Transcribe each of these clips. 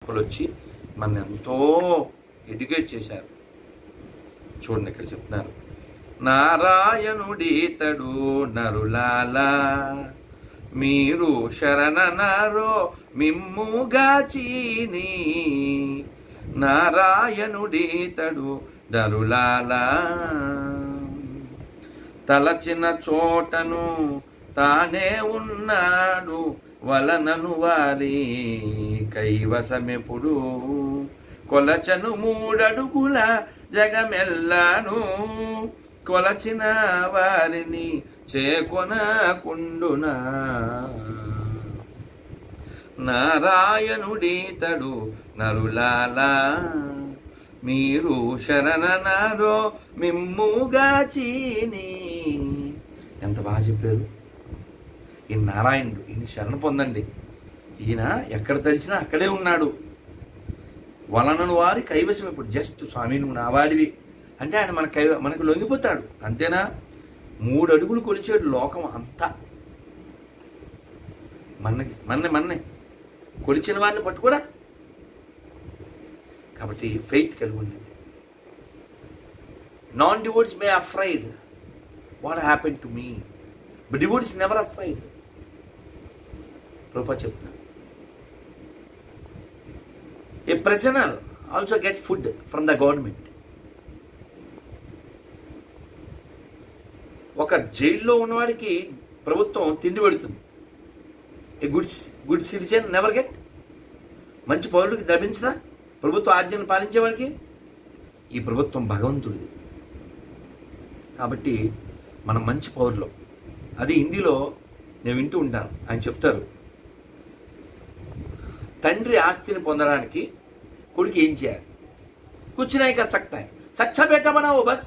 మొక్కలు వచ్చి మన ఎంతో ఎడ్యుకేట్ చేశారు చూడండి ఇక్కడ చెప్తున్నారు నారాయణుడీతడు నరులాలా మీరు శరణనరో మిమ్ముగాచీని నారాయణుడీతడు నరులాలా తలచిన చోటను తానే ఉన్నాడు వలనను వారి కైవసమెప్పుడు కొలచను మూడడుగుల జగమెల్లాను కొలచిన వారిని చేకొనకుండునా నారాయణుడీతడు నరులాలా మీరు శరణనారో మిమ్ముగాచీని ఎంత బాగా చెప్పారు ఈ నారాయణుడు ఈయన శరణ పొందండి ఈయన ఎక్కడ తలిచినా అక్కడే ఉన్నాడు వలనను వారి కైవసం ఇప్పుడు జస్ట్ స్వామి నువ్వు నా వాడివి అంటే ఆయన మన కై మనకు లొంగిపోతాడు అంతేనా మూడు అడుగులు కొలిచాడు లోకం అంతా మన్నకి మన్నే మన్నే కొలిచిన వారిని పట్టుకోడా కాబట్టి ఫెయిత్ కలిగి ఉండండి non devotees may afraid what happen to me but devotees never afraid Prabhupada చెప్తున్నా a prisoner also get food from the government ఒక జైల్లో ఉన్నవాడికి ప్రభుత్వం తిండి పెడుతుంది a good good citizen never get మంచి పౌరుడికి లభించదా ప్రభుత్వ ఆజ్ఞను పాలించేవాడికి ఈ ప్రభుత్వం భగవంతుడిది కాబట్టి మనం మంచి పౌరులు అది హిందీలో నేను వింటూ ఉంటాను ఆయన చెప్తారు తండ్రి ఆస్తిని పొందడానికి కొడుకు ఏం చేయాలి కూర్చున్నాయి కదా సక్తా సచ్చా బేటా बनाओ बस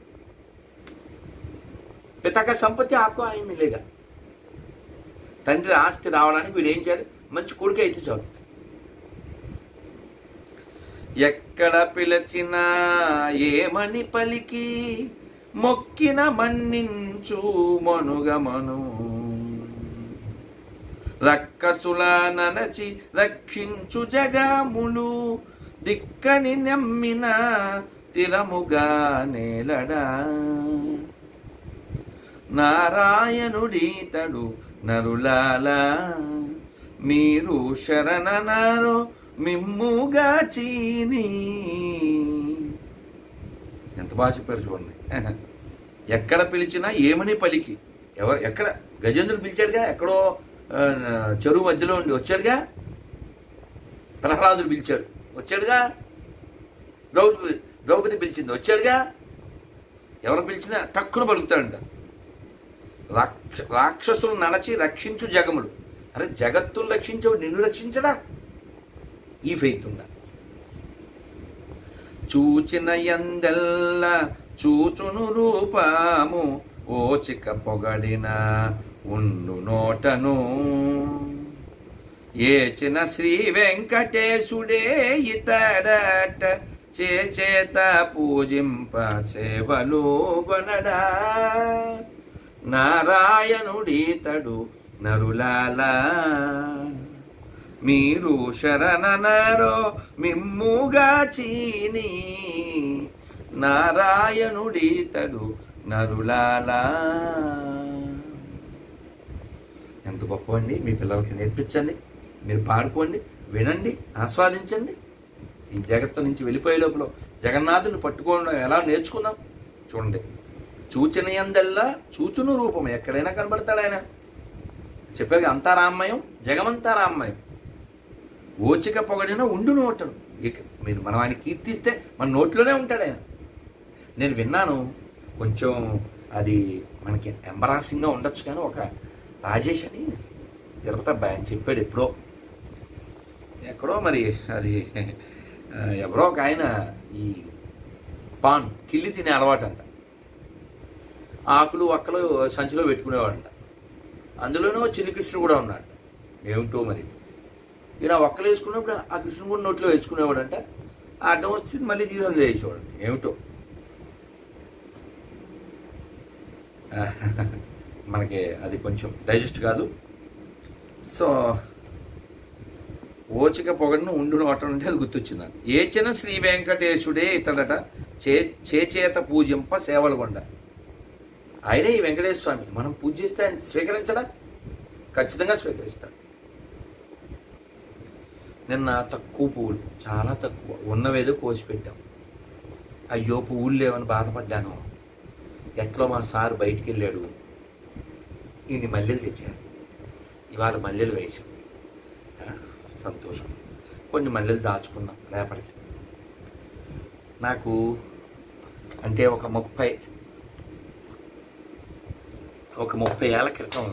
పితా का సంపత్తి ఆప్కో ఆయన మిలేగా తండ్రి ఆస్తి రావడానికి వీడు ఏం చేయాలి మంచి కొడుకు అయితే చాలు ఎక్కడ పిలచినా ఏమని పలికి మొక్కిన మన్నించు మనుగమను రక్కసుల ననచి రక్షించు జగములు దిక్కని నమ్మిన తిరముగా నేలడా నారాయణుడీతడు నరులాలా మీరు శరణనారో మిమ్ముగా చీని ఎంత బాగా చెప్పారు చూడండి ఎక్కడ పిలిచినా ఏమని పలికి ఎవరు ఎక్కడ గజేంద్రుడు పిలిచాడుగా ఎక్కడో ఆ, చెరువు మధ్యలో ఉండి వచ్చాడుగా ప్రహ్లాదుడు పిలిచాడు వచ్చాడుగా ద్రౌపది ద్రౌపది పిలిచింది వచ్చాడుగా ఎవరు పిలిచినా టక్కున పలుకుతాడంట రాక్ష రాక్షసులు నడచి రక్షించు జగములు అరే జగత్తును రక్షించవు నిన్ను రక్షించడా ఈ ఫెయిత్ ఉందా చూచిన ఎందెల్ల చూచును రూపము ఓచిక పొగడిన ఉండు నోటను ఏచిన శ్రీ వెంకటేశుడే ఇతడట చేచేత పూజింప సేవలు గొనడా నారాయణుడీతడు నరులాలా మీరు శరణనరో మిమ్ముగా చీని నారాయణుడీతడు నరులాలా ఎంత గొప్పవండి మీ పిల్లలకి నేర్పించండి మీరు పాడుకోండి వినండి ఆస్వాదించండి ఈ జగత్తు నుంచి వెళ్ళిపోయే లోపల జగన్నాథుని పట్టుకోవడం ఎలా నేర్చుకుందాం చూడండి చూచిన ఎందల్లా చూచును రూపం ఎక్కడైనా కనబడతాడు ఆయన చెప్పారు అంతా రామ్మయం జగమంతా రామ్మయం ఓచిక పొగడిన ఉండు నోటను ఇక మీరు మనం ఆయన కీర్తిస్తే మన నోట్లోనే ఉంటాడు ఆయన నేను విన్నాను కొంచెం అది మనకి ఎంబరాసింగ్గా ఉండొచ్చు కానీ ఒక రాజేష్ అని తిరుపతి అబ్బాయి ఆయన చెప్పాడు ఎప్పుడో ఎక్కడో మరి అది ఆ, ఎవరో ఒక ఆయన ఈ పాన్ కిల్లి తినే అలవాటు అంట ఆకులు ఒక్కలు సంచిలో పెట్టుకునేవాడంట అందులోనూ చిన్న కృష్ణుడు కూడా ఉన్నాడు ఏమిటో మరి ఈయన ఒక్కలు వేసుకున్నప్పుడు ఆ కృష్ణుడు కూడా నోట్లో వేసుకునేవాడంట ఆ అడ్డం వచ్చి మళ్ళీ తీసి వేసేవాడు ఏమిటో మనకి అది కొంచెం డైజెస్ట్ కాదు సో ఓచిక పొగడును ఉండు నోట నుండి అది గుర్తొచ్చింది నాకు ఏచిన శ్రీ వెంకటేశుడే ఇతడట చే చేచేత పూజింప సేవలు కొండ ఆయనే ఈ వెంకటేశ్వర స్వామి మనం పూజ చేస్తే ఆయన స్వీకరించడా ఖచ్చితంగా స్వీకరిస్తాడు నిన్న తక్కువ పువ్వులు చాలా తక్కువ ఉన్నవేదో కోసి పెట్టాం అయ్యో పువ్వులు లేవని బాధపడ్డాను ఎట్లో మా సారు బయటికి వెళ్ళాడు ఇన్ని మల్లెలు తెచ్చారు ఇవాళ మల్లెలు వేసాం ఆ, సంతోషం కొన్ని మల్లెలు దాచుకున్నాం రేపటికి నాకు అంటే ఒక ముప్పై ఒక ముప్పై ఏళ్ళ క్రితం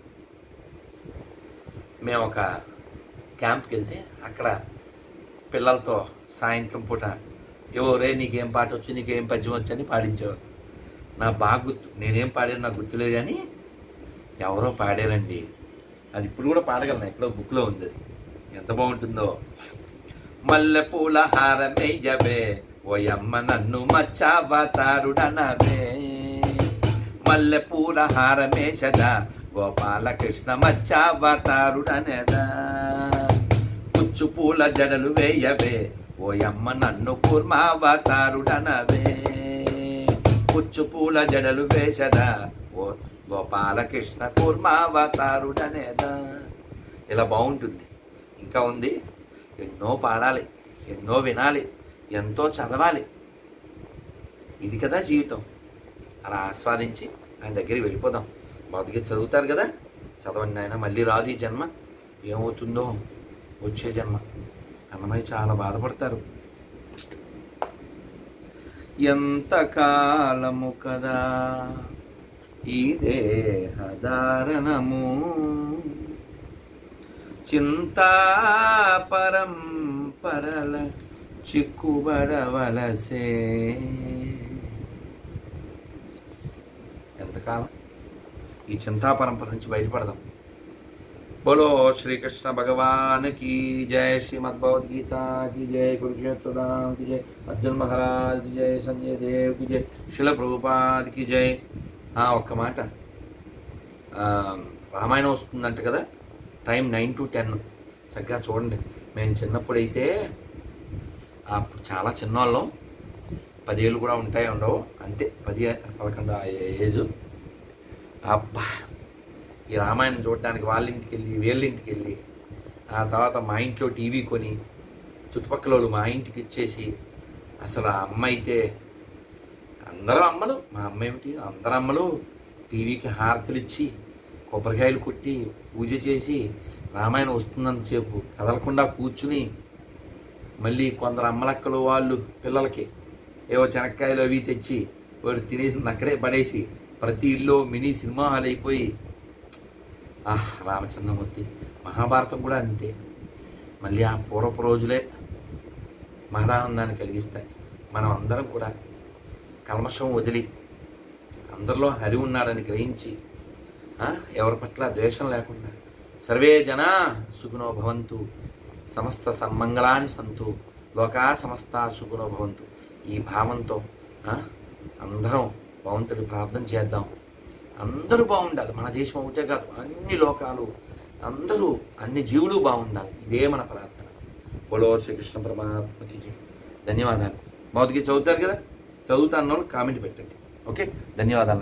మేము ఒక క్యాంప్కి వెళ్తే అక్కడ పిల్లలతో సాయంత్రం పూట ఎవరే నీకేం పాట వచ్చు నీకేం పద్యం వచ్చు అని పాడించేవారు నా బాగా గుర్తు నేనేం పాడాను నాకు గుర్తులేదు కానీ ఎవరో పాడారండి అది ఇప్పుడు కూడా పాడగలను ఎక్కడో బుక్లో ఉంది అది ఎంత బాగుంటుందో మల్లె పూల హారమేయవే ఓయమ్మ నన్ను మచ్చావతారుడనవే మల్లె పూల హారమేషదా గోపాలకృష్ణ మచ్చావతారుడనేదా పుచ్చు పూల జడలు వేయవే ఓయమ్మ నన్ను కూర్మావతారుడనవే పుచ్చు పూల జడలు వేసదా ఓ గోపాలకృష్ణ కూర్మావతారుడనేదా ఇలా బాగుంటుంది ఇంకా ఉంది ఎన్నో పాడాలి ఎన్నో వినాలి ఎంతో చదవాలి ఇది కదా జీవితం అలా ఆస్వాదించి ఆయన దగ్గరికి వెళ్ళిపోదాం మొదటిగా చదువుతారు కదా చదవండి ఆయన మళ్ళీ రాదు ఈ జన్మ ఏమవుతుందో వచ్చే జన్మ అన్నమయ్య చాలా బాధపడతారు ఎంత కాలము కదా ఈ దేహధారణము చింతాపరం పరల చిక్కుబడవలసే ఎంతకాలం ఈ చింతా పరంపర నుంచి బయటపడదాం బోలో శ్రీకృష్ణ భగవాన్ की जय श्रीमद् भगवद्गीता की जय कुरुक्षेत्र धाम की जय अर्जुन महाराज की जय संजय देव की जय శిల ప్రభుపాద్ की जय ఆ, ఒక్క మాట ఆ, రామాయణం వస్తుందంట కదా టైం నైన్ టు టెన్ చక్కగా చూడండి మేము చిన్నప్పుడైతే అప్పుడు చాలా చిన్నవాళ్ళం పదేళ్ళు కూడా ఉంటాయి ఉండవు అంతే పది పదకొండు ఆ ఏజ్ అబ్బా ఈ రామాయణం చూడడానికి వాళ్ళ ఇంటికి వెళ్ళి వీళ్ళ ఇంటికి వెళ్ళి ఆ తర్వాత మా ఇంట్లో టీవీ కొని చుట్టుపక్కల వాళ్ళు మా ఇంటికి ఇచ్చేసి అసలు ఆ అమ్మ అయితే అందరూ అమ్మలు మా అమ్మ ఏమిటి అందరు అమ్మలు టీవీకి హారతులు ఇచ్చి కొబ్బరికాయలు కొట్టి పూజ చేసి రామాయణం వస్తుందని చెప్పు కదలకుండా కూర్చుని మళ్ళీ కొందరు అమ్మలక్కలు వాళ్ళు పిల్లలకి ఏవో శనక్కాయలు అవి తెచ్చి వాడు తినేసింది అక్కడే పడేసి ప్రతి ఇల్లు మినీ సినిమా హాల్ అయిపోయి ఆహ్ రామచంద్రమూర్తి మహాభారతం కూడా అంతే మళ్ళీ ఆ పూర్వపు రోజులే మహదానందాన్ని కలిగిస్తాయి మనం అందరం కూడా కల్మషం వదిలి అందరిలో హరి ఉన్నాడని గ్రహించి ఆ, ఎవరి పట్ల ద్వేషం లేకుండా సర్వే జనా సుఖినో భవంతు సమస్త సన్మంగళాని సంతు లోకా సమస్త సుఖినో భవంతు ఈ భావంతో ఆ, అందరం భగవంతుడి ప్రార్థన చేద్దాం అందరూ బాగుండాలి మన దేశం ఒకటే కాదు అన్ని లోకాలు అందరూ అన్ని జీవులు బాగుండాలి ఇదే మన ప్రార్థన బోలో శ్రీకృష్ణ పరమాత్మకి జై. ధన్యవాదాలు భౌతికి చదువుతారు కదా చదువుతాను కామెంట్ పెట్టండి ఓకే ధన్యవాదాలు